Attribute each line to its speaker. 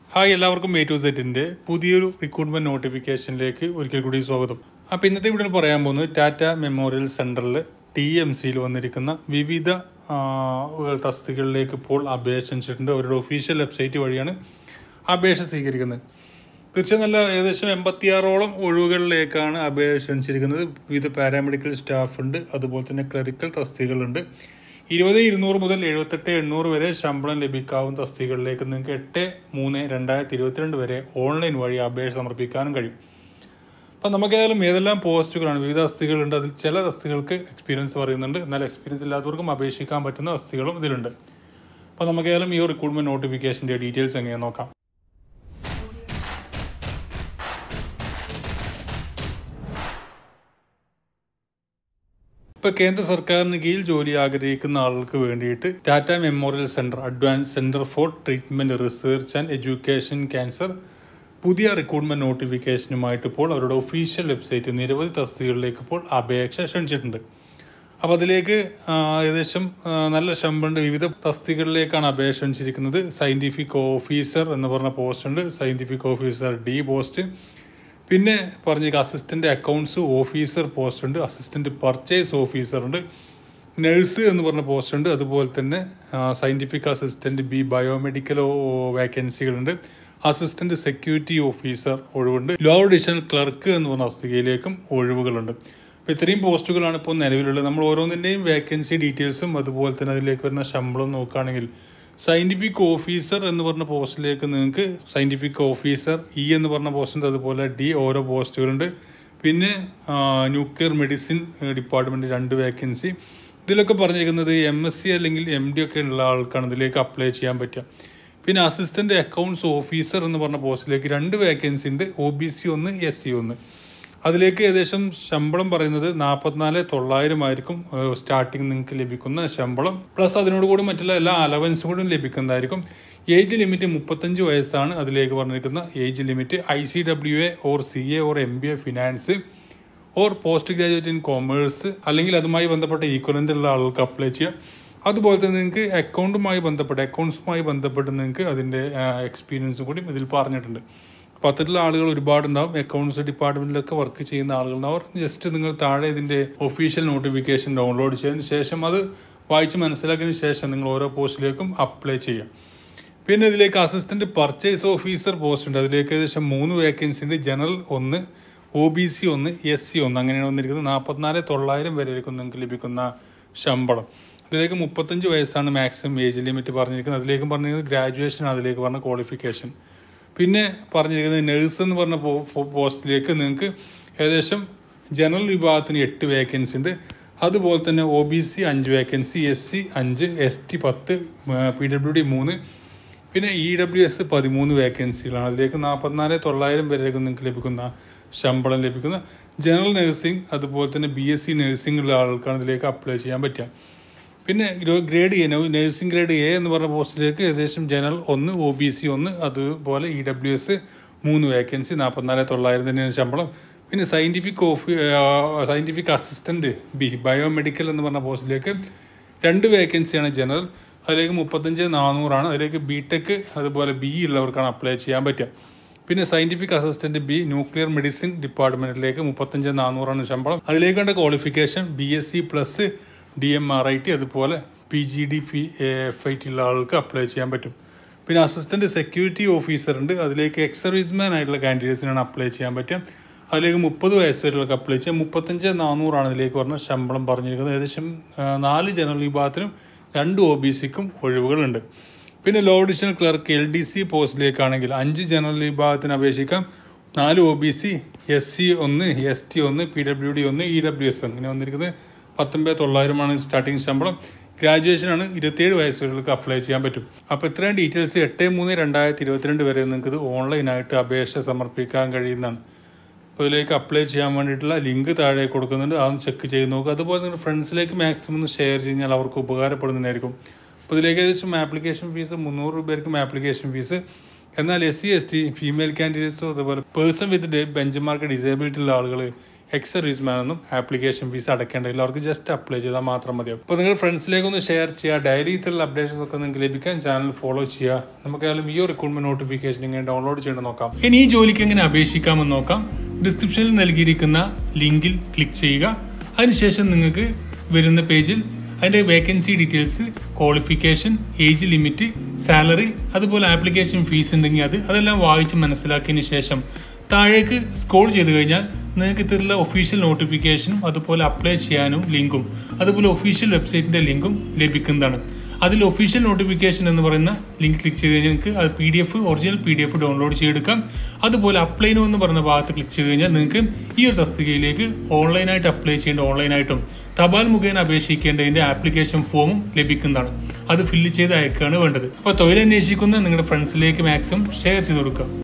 Speaker 1: hi എല്ലാവർക്കും A to സെറ്റിന്റെ പുതിയൊരു റിക്രൂട്ട്മെന്റ് നോട്ടിഫിക്കേഷനിലേക്ക് ഒരിക്കൽ കൂടി സ്വാഗതം അപ്പോൾ ഇന്നത്തെ വീഡിയോയിൽ പറയാൻ പോകുന്നത് ടാറ്റ മെമ്മോറിയൽ സെന്ററിൽ ടി എം സിയിൽ വന്നിരിക്കുന്ന വിവിധ ആ, തസ്തികകളിലേക്ക് ഇപ്പോൾ അപേക്ഷ ക്ഷണിച്ചിട്ടുണ്ട് അവരുടെ ഒഫീഷ്യൽ വെബ്സൈറ്റ് വഴിയാണ് അപേക്ഷ സ്വീകരിക്കുന്നത് തീർച്ചയായും നല്ല ഏകദേശം എൺപത്തിയാറോളം ഒഴിവുകളിലേക്കാണ് അപേക്ഷ ക്ഷണിച്ചിരിക്കുന്നത് വിവിധ പാരാമെഡിക്കൽ സ്റ്റാഫ് ഉണ്ട് അതുപോലെ തന്നെ ക്ലറിക്കൽ തസ്തികകളുണ്ട് ഇരുപത് ഇരുന്നൂറ് മുതൽ എഴുപത്തെട്ട് എണ്ണൂറ് വരെ ശമ്പളം ലഭിക്കാവുന്ന തസ്തികകളിലേക്ക് നിങ്ങൾക്ക് എട്ട് മൂന്ന് രണ്ടായിരത്തി ഇരുപത്തിരണ്ട് വരെ ഓൺലൈൻ വഴി അപേക്ഷ സമർപ്പിക്കാനും കഴിയും അപ്പം നമുക്ക് ഏതായാലും ഏതെല്ലാം പോസ്റ്റുകളാണ് വിവിധ തസ്തികകളുണ്ട് അതിൽ ചില തസ്തികൾക്ക് എക്സ്പീരിയൻസ് പറയുന്നുണ്ട് എന്നാൽ എക്സ്പീരിയൻസ് ഇല്ലാത്തവർക്കും അപേക്ഷിക്കാൻ പറ്റുന്ന തസ്തികളും ഇതിലുണ്ട് അപ്പോൾ നമുക്ക് ഏതായാലും ഈ റിക്രൂട്ട്മെന്റ് നോട്ടിഫിക്കേഷൻ്റെ ഡീറ്റെയിൽസ് എങ്ങനെ നോക്കാം ഇപ്പോൾ കേന്ദ്ര സർക്കാരിന് കീഴിൽ ജോലി ആഗ്രഹിക്കുന്ന ആളുകൾക്ക് വേണ്ടിയിട്ട് Tata Memorial Centre advance centre for treatment research and education cancer പുതിയ റിക്രൂട്ട്മെന്റ് നോട്ടിഫിക്കേഷനുമായിട്ട് ഇപ്പോൾ അവരുടെ ഒഫീഷ്യൽ വെബ്സൈറ്റ് നിരവധി തസ്തികകളിലേക്ക് ഇപ്പോൾ അപേക്ഷ ക്ഷണിച്ചിട്ടുണ്ട് അപ്പോൾ അതിലേക്ക് ആ, ഏകദേശം ആ, നല്ല ശമ്പളമുണ്ട് വിവിധ തസ്തികകളിലേക്കാണ് അപേക്ഷ ക്ഷണിച്ചിരിക്കുന്നത് സയൻറ്റിഫിക് ഓഫീസർ എന്ന് പറഞ്ഞ പോസ്റ്റ് ഉണ്ട് സയൻറ്റിഫിക് ഓഫീസർ ഡി പോസ്റ്റ് പിന്നെ പറഞ്ഞ അസിസ്റ്റന്റ് അക്കൗണ്ട്സ് ഓഫീസർ പോസ്റ്റ് ഉണ്ട് അസിസ്റ്റന്റ് പർച്ചേസ് ഓഫീസർ ഉണ്ട് നഴ്സ് എന്ന് പറഞ്ഞ പോസ്റ്റ് ഉണ്ട് അതുപോലെ തന്നെ സയന്റിഫിക് അസിസ്റ്റന്റ് ബി ബയോമെഡിക്കൽ വേക്കൻസികളുണ്ട് അസിസ്റ്റന്റ് സെക്യൂരിറ്റി ഓഫീസർ ഒഴിവുണ്ട് ലോ അഡീഷണൽ ക്ലർക്ക് എന്ന് പറഞ്ഞ തസ്തികയിലേക്കും ഒഴിവുകളുണ്ട് അപ്പോൾ ഇത്രയും പോസ്റ്റുകളാണ് ഇപ്പോൾ നിലവിലുള്ളത് നമ്മൾ ഓരോന്നിൻ്റെയും വേക്കൻസി ഡീറ്റെയിൽസും അതുപോലെ തന്നെ അതിലേക്ക് വരുന്ന ശമ്പളം നോക്കുകയാണെങ്കിൽ സയന്റിഫിക് ഓഫീസർ എന്ന് പറഞ്ഞ പോസ്റ്റിലേക്ക് നിങ്ങൾക്ക് സയന്റിഫിക് ഓഫീസർ ഇ എന്ന് പറഞ്ഞ പോസ്റ്റുണ്ട് അതുപോലെ ഡി ഓരോ പോസ്റ്റുകളുണ്ട് പിന്നെ ന്യൂക്ലിയർ മെഡിസിൻ ഡിപ്പാർട്ട്മെന്റ് രണ്ട് വേക്കൻസി ഇതിലൊക്കെ പറഞ്ഞിരിക്കുന്നത് എം എസ് സി അല്ലെങ്കിൽ എം ഡി ഒക്കെ ഉള്ള ആൾക്കാണ് ഇതിലേക്ക് അപ്ലൈ ചെയ്യാൻ പറ്റുക പിന്നെ അസിസ്റ്റന്റ് അക്കൗണ്ട്സ് ഓഫീസർ എന്ന് പറഞ്ഞ പോസ്റ്റിലേക്ക് രണ്ട് വേക്കൻസി ഉണ്ട് ഒ ബി സി ഒന്ന് എസ് സി ഒന്ന് അതിലേക്ക് ഏകദേശം ശമ്പളം പറയുന്നത് നാൽപ്പത്തിനാല് തൊള്ളായിരം ആയിരിക്കും സ്റ്റാർട്ടിങ് നിങ്ങൾക്ക് ലഭിക്കുന്ന ശമ്പളം പ്ലസ് അതിനോട് കൂടി മറ്റുള്ള എല്ലാ അലവൻസും കൂടി ലഭിക്കുന്നതായിരിക്കും ഏജ് ലിമിറ്റ് മുപ്പത്തഞ്ച് വയസ്സാണ് അതിലേക്ക് പറഞ്ഞിരിക്കുന്ന age limit I C W A or C A or M B A finance or post graduate in commerce അല്ലെങ്കിൽ അതുമായി ബന്ധപ്പെട്ട ഈക്വലൻ്റ് ഉള്ള ആളുകൾക്ക് അപ്ലൈ ചെയ്യാം അതുപോലെ തന്നെ നിങ്ങൾക്ക് അക്കൗണ്ടുമായി ബന്ധപ്പെട്ട് അക്കൗണ്ട്സുമായി ബന്ധപ്പെട്ട് നിങ്ങൾക്ക് അതിൻ്റെ എക്സ്പീരിയൻസും കൂടി ഇതിൽ പറഞ്ഞിട്ടുണ്ട് അപ്പോൾ അത്തരത്തിലുള്ള ആളുകൾ ഒരുപാടുണ്ടാവും അക്കൗണ്ട്സ് ഡിപ്പാർട്ട്മെൻറ്റിലൊക്കെ വർക്ക് ചെയ്യുന്ന ആളുകളുണ്ടാവും ജസ്റ്റ് നിങ്ങൾ താഴെ ഇതിൻ്റെ ഒഫീഷ്യൽ നോട്ടിഫിക്കേഷൻ ഡൗൺലോഡ് ചെയ്തതിന് ശേഷം അത് വായിച്ച് മനസ്സിലാക്കിയതിന് ശേഷം നിങ്ങൾ ഓരോ പോസ്റ്റിലേക്കും അപ്ലൈ ചെയ്യാം പിന്നെ ഇതിലേക്ക് അസിസ്റ്റന്റ് പർച്ചേസ് ഓഫീസർ പോസ്റ്റ് ഉണ്ട് അതിലേക്ക് ഏകദേശം മൂന്ന് വേക്കൻസി ഉണ്ട് ജനറൽ ഒന്ന് ഒ ബി സി ഒന്ന് എസ് സി ഒന്ന് അങ്ങനെയാണ് വന്നിരിക്കുന്നത് നാൽപ്പത്തിനാല് തൊള്ളായിരം വരെ ആയിരിക്കും നിങ്ങൾക്ക് ലഭിക്കുന്ന ശമ്പളം ഇതിലേക്ക് മുപ്പത്തഞ്ച് വയസ്സാണ് മാക്സിമം ഏജ് ലിമിറ്റ് പറഞ്ഞിരിക്കുന്നത് അതിലേക്ക് പറഞ്ഞിരിക്കുന്നത് ഗ്രാജുവേഷൻ അതിലേക്ക് പറഞ്ഞ ക്വാളിഫിക്കേഷൻ പിന്നെ പറഞ്ഞിരിക്കുന്നത് നഴ്സ് എന്ന് പറഞ്ഞ പോ- പോ- പോസ്റ്റിലേക്ക് നിങ്ങൾക്ക് ഏകദേശം ജനറൽ വിഭാഗത്തിന് എട്ട് വേക്കൻസി ഉണ്ട് അതുപോലെ തന്നെ ഒ ബി സി അഞ്ച് വേക്കൻസി എസ് സി അഞ്ച് എസ് ടി പത്ത് പി ഡബ്ല്യു ഡി മൂന്ന് പിന്നെ ഇ ഡബ്ല്യു എസ് പതിമൂന്ന് വേക്കൻസികളാണ് അതിലേക്ക് നാൽപ്പത്തിനാല് തൊള്ളായിരം വരെയൊക്കെ നിങ്ങൾക്ക് ലഭിക്കുന്ന ശമ്പളം ലഭിക്കുന്ന ജനറൽ നഴ്സിംഗ് അതുപോലെ തന്നെ ബി എസ് സി നഴ്സിംഗ് ഉള്ള ആൾക്കാണ് ഇതിലേക്ക് അപ്ലൈ ചെയ്യാൻ പറ്റുക പിന്നെ ഗ്രോ- grade A nursing grade A എന്ന് പറഞ്ഞ പോസ്റ്റിലേക്ക് ഏകദേശം ജനറൽ ഒന്ന് ഒ ബി സി ഒന്ന് അതുപോലെ ഇ ഡബ്ല്യു എസ് മൂന്ന് വേക്കൻസി നാൽപ്പത്തിനാല് തൊള്ളായിരം തന്നെയാണ് ശമ്പളം പിന്നെ സയൻറ്റിഫിക് ഓഫി സയൻറ്റിഫിക് അസിസ്റ്റൻറ്റ് ബി ബയോമെഡിക്കൽ എന്ന് പറഞ്ഞ പോസ്റ്റിലേക്ക് രണ്ട് വേക്കൻസിയാണ് ജനറൽ അതിലേക്ക് മുപ്പത്തഞ്ച് നാനൂറാണ് അതിലേക്ക് ബി ടെക് അതുപോലെ ബി ഉള്ളവർക്കാണ് അപ്ലൈ ചെയ്യാൻ പറ്റുക പിന്നെ scientific assistant B nuclear medicine ഡിപ്പാർട്ട്മെന്റിലേക്ക് മുപ്പത്തഞ്ച് നാനൂറാണ് ശമ്പളം അതിലേക്ക് വേണ്ട qualification B S C plus D M R I T അതുപോലെ പി ജി ഡി ഫി എഫ് ഐ ടി ഉള്ള ആൾക്ക് അപ്ലൈ ചെയ്യാൻ പറ്റും പിന്നെ അസിസ്റ്റന്റ് സെക്യൂരിറ്റി ഓഫീസർ ഉണ്ട് അതിലേക്ക് എക്സ് സർവീസ്മാൻ ആയിട്ടുള്ള കാൻഡിഡേറ്റ്സിനാണ് അപ്ലൈ ചെയ്യാൻ പറ്റുക അതിലേക്ക് മുപ്പത് വയസ്സ് വരെയുള്ളവർക്ക് അപ്ലൈ ചെയ്യാം മുപ്പത്തഞ്ച് നാനൂറാണ് ഇതിലേക്ക് പറഞ്ഞ ശമ്പളം പറഞ്ഞിരിക്കുന്നത് ഏകദേശം ആ, നാല് ജനറൽ വിഭാഗത്തിനും രണ്ട് ഒ ബി സിക്കും ഒഴിവുകളുണ്ട് പിന്നെ law additional clerk L D C പോസ്റ്റിലേക്കാണെങ്കിൽ അഞ്ച് ജനറൽ വിഭാഗത്തിന് അപേക്ഷിക്കാം നാല് O B C S C ഒന്ന് എസ് ടി ഒന്ന് പി ഡബ്ല്യു ഡി ഒന്ന് ഇ ഡബ്ല്യു എസ് ഇങ്ങനെ വന്നിരിക്കുന്നത് പത്തൊമ്പത് തൊള്ളായിരമാണ് സ്റ്റാർട്ടിംഗ് ശമ്പളം ഗ്രാജുവേഷനാണ് ഇരുപത്തേഴ് വയസ്സ് വരെയൊക്കെ അപ്ലൈ ചെയ്യാൻ പറ്റും അപ്പോൾ ഇത്രയും ഡീറ്റെയിൽസ് എട്ട് മൂന്ന് രണ്ടായിരത്തി ഇരുപത്തിരണ്ട് വരെ നിങ്ങൾക്ക് ഇത് ഓൺലൈനായിട്ട് അപേക്ഷ സമർപ്പിക്കാൻ കഴിയുന്നതാണ് അപ്പോൾ ഇതിലേക്ക് അപ്ലൈ ചെയ്യാൻ വേണ്ടിയിട്ടുള്ള ലിങ്ക് താഴെ കൊടുക്കുന്നുണ്ട് അതൊന്ന് ചെക്ക് ചെയ്ത് നോക്കുക അതുപോലെ നിങ്ങൾ ഫ്രണ്ട്സിലേക്ക് മാക്സിമം ഒന്ന് ഷെയർ കഴിഞ്ഞാൽ അവർക്ക് ഉപകാരപ്പെടുന്നതായിരിക്കും അപ്പോൾ ഇതിലേക്ക് ഏകദേശം ആപ്ലിക്കേഷൻ ഫീസ് മുന്നൂറ് രൂപയായിരിക്കും ആപ്ലിക്കേഷൻ ഫീസ് എന്നാൽ S C S T female കാൻഡിഡേറ്റ്സോ അതുപോലെ person with benchmark disability ഉള്ള ആളുകൾ എക്സ് സർവീസ്മാൻ ഒന്നും ആപ്ലിക്കേഷൻ ഫീസ് അടയ്ക്കേണ്ടതില്ല അവർക്ക് ജസ്റ്റ് അപ്ലൈ ചെയ്താൽ മാത്രം മതിയാവും അപ്പോൾ നിങ്ങൾ ഫ്രണ്ട്സിലേക്ക് ഒന്ന് ഷെയർ ചെയ്യുക ഡയറി ഇത്തരം അപ്ഡേഷൻസ് ഒക്കെ നിങ്ങൾക്ക് ലഭിക്കാൻ ചാനൽ ഫോളോ ചെയ്യുക നമുക്കായാലും ഈ റിക്രൂട്ട്മെന്റ് നോട്ടിഫിക്കേഷൻ ഇങ്ങനെ ഡൗൺലോഡ് ചെയ്യണം നോക്കാം ഇനി ഈ ജോലിക്ക് എങ്ങനെ അപേക്ഷിക്കാമെന്ന് നോക്കാം ഡിസ്ക്രിപ്ഷനിൽ നൽകിയിരിക്കുന്ന ലിങ്കിൽ ക്ലിക്ക് ചെയ്യുക അതിനുശേഷം നിങ്ങൾക്ക് വരുന്ന പേജിൽ അതിൻ്റെ vacancy details qualification age limit salary അതുപോലെ ആപ്ലിക്കേഷൻ ഫീസ് ഉണ്ടെങ്കിൽ അത് അതെല്ലാം വായിച്ച് മനസ്സിലാക്കിയതിന് ശേഷം താഴേക്ക് സ്ക്രോൾ ചെയ്ത് കഴിഞ്ഞാൽ നിങ്ങൾക്ക് ഇതിലുള്ള ഒഫീഷ്യൽ നോട്ടിഫിക്കേഷനും അതുപോലെ അപ്ലൈ ചെയ്യാനും ലിങ്കും അതുപോലെ ഒഫീഷ്യൽ വെബ്സൈറ്റിന്റെ ലിങ്കും ലഭിക്കുന്നതാണ് അതിൽ ഒഫീഷ്യൽ നോട്ടിഫിക്കേഷൻ എന്ന് പറയുന്ന ലിങ്ക് ക്ലിക്ക് ചെയ്ത് കഴിഞ്ഞാൽ നിങ്ങൾക്ക് അത് P D F original P D F download ചെയ്തെടുക്കാം അതുപോലെ അപ്ലൈ നോ എന്ന് പറയുന്ന ഭാഗത്ത് ക്ലിക്ക് ചെയ്ത് കഴിഞ്ഞാൽ നിങ്ങൾക്ക് ഈ ഒരു തസ്തികയിലേക്ക് ഓൺലൈനായിട്ട് അപ്ലൈ ചെയ്യേണ്ട ഓൺലൈനായിട്ടും തപാൽ മുഖേന അപേക്ഷിക്കേണ്ടതിന്റെ ആപ്ലിക്കേഷൻ ഫോമും ലഭിക്കുന്നതാണ് അത് ഫില്ല് ചെയ്ത് അയക്കുകയാണ് വേണ്ടത് അപ്പോൾ തൊഴിലന്വേഷിക്കുന്ന നിങ്ങളുടെ ഫ്രണ്ട്സിലേക്ക് മാക്സിമം ഷെയർ ചെയ്ത് കൊടുക്കുക